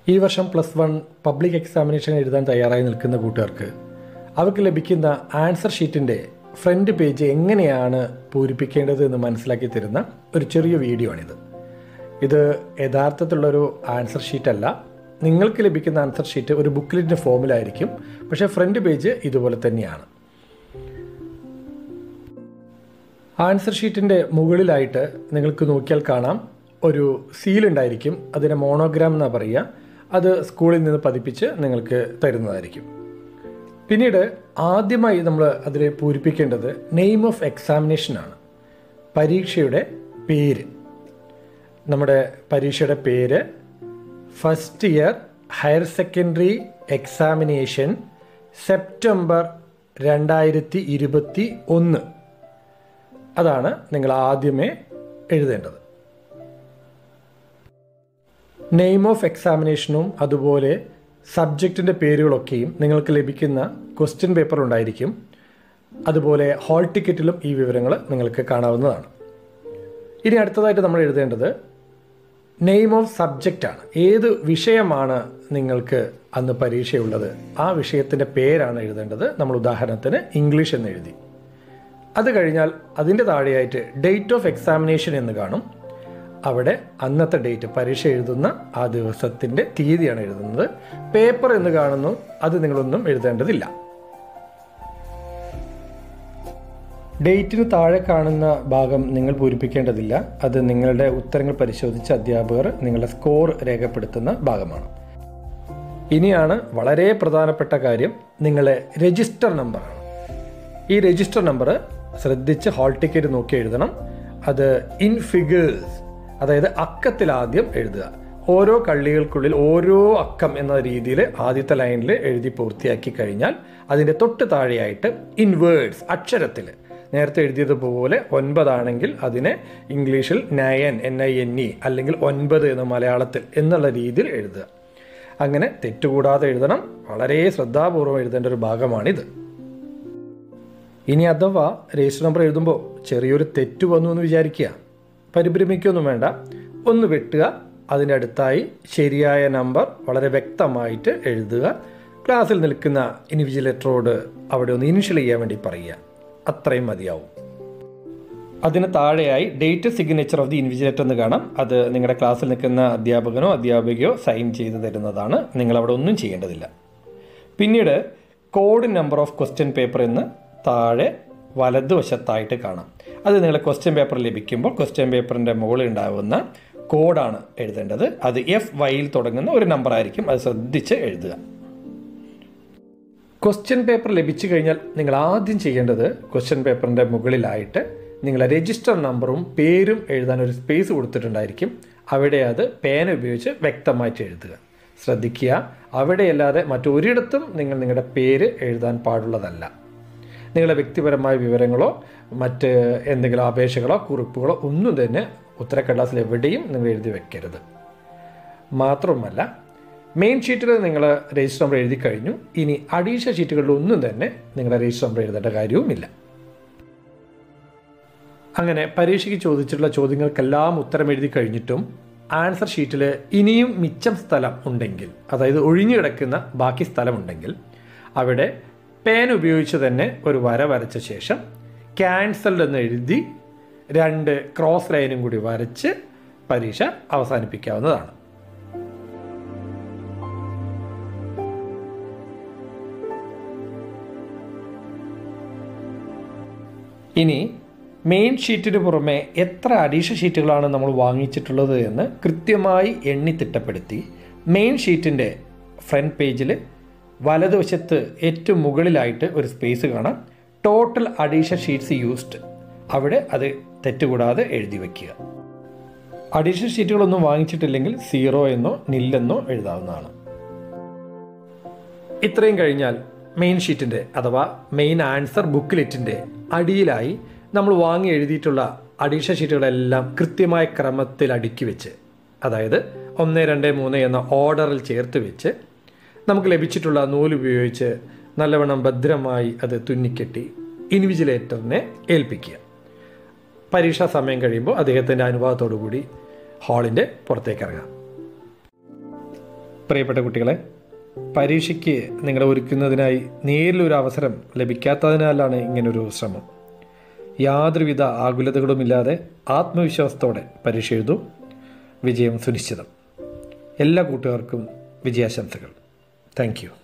ഈ വർഷം plus one public examination എഴുതാൻ തയ്യാറായി നിൽക്കുന്ന കൂട്ടുകാർക്ക് അവർക്ക് ലഭിക്കുന്ന ആൻസർ ഷീറ്റിൻ്റെ ഫ്രണ്ട് പേജ് എങ്ങനെയാണ് പൂരിപ്പിക്കേണ്ടത് എന്ന് മനസ്സിലാക്കി തരുന്ന ഒരു ചെറിയ വീഡിയോ ആണിത് ഇത് യഥാർത്ഥത്തിലുള്ളൊരു ആൻസർ ഷീറ്റല്ല നിങ്ങൾക്ക് ലഭിക്കുന്ന ആൻസർ ഷീറ്റ് ഒരു ബുക്ക്ലെറ്റിൻ്റെ ഫോമിലായിരിക്കും പക്ഷേ ഫ്രണ്ട് പേജ് ഇതുപോലെ തന്നെയാണ് ആൻസർ ഷീറ്റിൻ്റെ മുകളിലായിട്ട് നിങ്ങൾക്ക് നോക്കിയാൽ കാണാം ഒരു സീൽ ഉണ്ടായിരിക്കും അതിനെ മോണോഗ്രാം എന്നാണ് പറയുക അത് സ്കൂളിൽ നിന്ന് പതിപ്പിച്ച് നിങ്ങൾക്ക് തരുന്നതായിരിക്കും പിന്നീട് ആദ്യമായി നമ്മൾ അതിൽ പൂരിപ്പിക്കേണ്ടത് നെയിം ഓഫ് എക്സാമിനേഷൻ ആണ് പരീക്ഷയുടെ പേര് നമ്മുടെ പരീക്ഷയുടെ പേര് first year higher secondary examination September രണ്ടായിരത്തി ഇരുപത്തി ഒന്ന് അതാണ് നിങ്ങൾ ആദ്യമേ എഴുതേണ്ടത് നെയിം ഓഫ് എക്സാമിനേഷനും അതുപോലെ സബ്ജക്റ്റിൻ്റെ പേരുകളൊക്കെയും നിങ്ങൾക്ക് ലഭിക്കുന്ന ക്വസ്റ്റ്യൻ പേപ്പർ ഉണ്ടായിരിക്കും അതുപോലെ ഹാൾ ടിക്കറ്റിലും ഈ വിവരങ്ങൾ നിങ്ങൾക്ക് കാണാവുന്നതാണ് ഇനി അടുത്തതായിട്ട് നമ്മൾ എഴുതേണ്ടത് നെയിം ഓഫ് സബ്ജക്റ്റ് ആണ് ഏത് വിഷയമാണ് നിങ്ങൾക്ക് അന്ന് പരീക്ഷയുള്ളത് ആ വിഷയത്തിൻ്റെ പേരാണ് എഴുതേണ്ടത് നമ്മൾ ഉദാഹരണത്തിന് ഇംഗ്ലീഷ് എന്ന് എഴുതി അത് കഴിഞ്ഞാൽ അതിൻ്റെ താഴെയായിട്ട് ഡേറ്റ് ഓഫ് എക്സാമിനേഷൻ എന്ന് കാണും അവിടെ അന്നത്തെ ഡേറ്റ് പരീക്ഷ എഴുതുന്ന ആ ദിവസത്തിൻ്റെ തീയതിയാണ് എഴുതുന്നത് പേപ്പർ എന്ന് കാണുന്നു അത് നിങ്ങളൊന്നും എഴുതേണ്ടതില്ല ഡേറ്റിന് താഴെ കാണുന്ന ഭാഗം നിങ്ങൾ പൂരിപ്പിക്കേണ്ടതില്ല അത് നിങ്ങളുടെ ഉത്തരങ്ങൾ പരിശോധിച്ച അധ്യാപകർ നിങ്ങളുടെ സ്കോർ രേഖപ്പെടുത്തുന്ന ഭാഗമാണ് ഇനിയാണ് വളരെ പ്രധാനപ്പെട്ട കാര്യം നിങ്ങളെ രജിസ്റ്റർ നമ്പറാണ് ഈ രജിസ്റ്റർ നമ്പർ ശ്രദ്ധിച്ച് ഹാൾ ടിക്കറ്റ് നോക്കി എഴുതണം അത് ഇൻ ഫിഗേഴ്സ് അതായത് അക്കത്തിൽ ആദ്യം എഴുതുക ഓരോ കള്ളികൾക്കുള്ളിൽ ഓരോ അക്കം എന്ന രീതിയിൽ ആദ്യത്തെ ലൈനിൽ എഴുതി പൂർത്തിയാക്കി കഴിഞ്ഞാൽ അതിൻ്റെ തൊട്ട് താഴെയായിട്ട് ഇൻ വേർഡ്സ് അക്ഷരത്തിൽ നേരത്തെ എഴുതിയതുപോലെ ഒൻപതാണെങ്കിൽ അതിനെ ഇംഗ്ലീഷിൽ nine N I N E അല്ലെങ്കിൽ ഒൻപത് എന്ന് മലയാളത്തിൽ എന്നുള്ള രീതിയിൽ എഴുതുക അങ്ങനെ തെറ്റുകൂടാതെ എഴുതണം വളരെ ശ്രദ്ധാപൂർവം എഴുതേണ്ട ഒരു ഭാഗമാണിത് ഇനി അഥവാ രജിസ്റ്റർ നമ്പർ എഴുതുമ്പോൾ ചെറിയൊരു തെറ്റ് വന്നു എന്ന് വിചാരിക്കുക പരിഭ്രമിക്കൊന്നും വേണ്ട ഒന്ന് വെട്ടുക അതിൻ്റെ അടുത്തായി ശരിയായ നമ്പർ വളരെ വ്യക്തമായിട്ട് എഴുതുക ക്ലാസ്സിൽ നിൽക്കുന്ന ഇൻവിജിലേറ്ററോട് അവിടെ ഒന്ന് ഇനിഷ്യൽ ചെയ്യാൻ വേണ്ടി പറയുക അത്രയും മതിയാവും അതിന് താഴെയായി date signature of the invigilator എന്ന് കാണാം അത് നിങ്ങളുടെ ക്ലാസ്സിൽ നിൽക്കുന്ന അധ്യാപകനോ അധ്യാപികയോ സൈൻ ചെയ്ത് തരുന്നതാണ് നിങ്ങൾ അവിടെ ഒന്നും ചെയ്യേണ്ടതില്ല പിന്നീട് code number of question paper എന്ന് താഴെ വലതുവശത്തായിട്ട് കാണാം അത് നിങ്ങളെ ക്വസ്റ്റ്യൻ പേപ്പർ ലഭിക്കുമ്പോൾ ക്വസ്റ്റ്യൻ പേപ്പറിൻ്റെ മുകളിൽ ഉണ്ടാകുന്ന കോഡാണ് എഴുതേണ്ടത് അത് എഫ് വൈയിൽ തുടങ്ങുന്ന ഒരു നമ്പർ ആയിരിക്കും അത് ശ്രദ്ധിച്ച് എഴുതുക ക്വസ്റ്റ്യൻ പേപ്പർ ലഭിച്ചു കഴിഞ്ഞാൽ നിങ്ങൾ ആദ്യം ചെയ്യേണ്ടത് ക്വസ്റ്റ്യൻ പേപ്പറിൻ്റെ മുകളിലായിട്ട് നിങ്ങളെ രജിസ്റ്റർ നമ്പറും പേരും എഴുതാൻ ഒരു സ്പേസ് കൊടുത്തിട്ടുണ്ടായിരിക്കും അവിടെ അത് പേന ഉപയോഗിച്ച് വ്യക്തമായിട്ട് എഴുതുക ശ്രദ്ധിക്കുക അവിടെയല്ലാതെ മറ്റൊരിടത്തും നിങ്ങൾ നിങ്ങളുടെ പേര് എഴുതാൻ പാടുള്ളതല്ല നിങ്ങളുടെ വ്യക്തിപരമായ വിവരങ്ങളോ മറ്റ് എന്തെങ്കിലും അപേക്ഷകളോ കുറിപ്പുകളോ ഒന്നും തന്നെ ഉത്തരക്കടലാസിൽ എവിടെയും നിങ്ങൾ എഴുതി വെക്കരുത് മാത്രമല്ല മെയിൻ ഷീറ്റിൽ നിങ്ങൾ രജിസ്റ്റർ നമ്പർ എഴുതി കഴിഞ്ഞു ഇനി അഡീഷണൽ ഷീറ്റുകളിൽ ഒന്നും തന്നെ നിങ്ങളുടെ രജിസ്റ്റർ നമ്പർ എഴുതേണ്ട കാര്യവുമില്ല അങ്ങനെ പരീക്ഷയ്ക്ക് ചോദിച്ചിട്ടുള്ള ചോദ്യങ്ങൾക്കെല്ലാം ഉത്തരം എഴുതി കഴിഞ്ഞിട്ടും ആൻസർ ഷീറ്റിൽ ഇനിയും മിച്ചം സ്ഥലം ഉണ്ടെങ്കിൽ അതായത് ഒഴിഞ്ഞു കിടക്കുന്ന ബാക്കി സ്ഥലമുണ്ടെങ്കിൽ അവിടെ പേൻ ഉപയോഗിച്ച് തന്നെ ഒരു വര വരച്ച ശേഷം ക്യാൻസൽഡ് എന്ന് എഴുതി രണ്ട് ക്രോസ് ലൈനും കൂടി വരച്ച് പരീക്ഷ അവസാനിപ്പിക്കാവുന്നതാണ് ഇനി മെയിൻ ഷീറ്റിന് പുറമെ എത്ര അഡീഷണൽ ഷീറ്റുകളാണ് നമ്മൾ വാങ്ങിച്ചിട്ടുള്ളത് എന്ന് കൃത്യമായി എണ്ണി തിട്ടപ്പെടുത്തി മെയിൻ ഷീറ്റിൻ്റെ ഫ്രണ്ട് പേജിൽ വലതുവശത്ത് ഏറ്റവും മുകളിലായിട്ട് ഒരു സ്പേസ് കാണാം ടോട്ടൽ അഡീഷണൽ ഷീറ്റ്സ് യൂസ്ഡ് അവിടെ അത് തെറ്റുകൂടാതെ എഴുതി വയ്ക്കുക അഡീഷണൽ ഷീറ്റുകളൊന്നും വാങ്ങിച്ചിട്ടില്ലെങ്കിൽ സീറോ എന്നോ നില്ലെന്നോ എഴുതാവുന്നതാണ് ഇത്രയും കഴിഞ്ഞാൽ മെയിൻ ഷീറ്റിൻ്റെ അഥവാ മെയിൻ ആൻസർ ബുക്ക്ലെറ്റിൻ്റെ അടിയിലായി നമ്മൾ വാങ്ങി എഴുതിയിട്ടുള്ള അഡീഷണൽ ഷീറ്റുകളെല്ലാം കൃത്യമായ ക്രമത്തിൽ അടുക്കി വെച്ച് അതായത് ഒന്ന് രണ്ട് മൂന്ന് എന്ന ഓർഡറിൽ ചേർത്ത് വെച്ച് നമുക്ക് ലഭിച്ചിട്ടുള്ള നൂലുപയോഗിച്ച് നല്ലവണ്ണം ഭദ്രമായി അത് തുന്നിക്കെട്ടി ഇൻവിജിലേറ്ററിനെ ഏൽപ്പിക്കുക പരീക്ഷാ സമയം കഴിയുമ്പോൾ അദ്ദേഹത്തിൻ്റെ അനുഭവത്തോടു കൂടി ഹാളിൻ്റെ പുറത്തേക്ക് ഇറങ്ങാം പ്രിയപ്പെട്ട കുട്ടികളെ പരീക്ഷയ്ക്ക് നിങ്ങളെ ഒരുക്കുന്നതിനായി നേരിലൊരു അവസരം ലഭിക്കാത്തതിനാലാണ് ഇങ്ങനൊരു ശ്രമം യാതൊരുവിധ ആകുലതകളുമില്ലാതെ ആത്മവിശ്വാസത്തോടെ പരീക്ഷ എഴുതൂ വിജയം സുനിശ്ചിതം എല്ലാ കൂട്ടുകാർക്കും വിജയാശംസകൾ താങ്ക് യു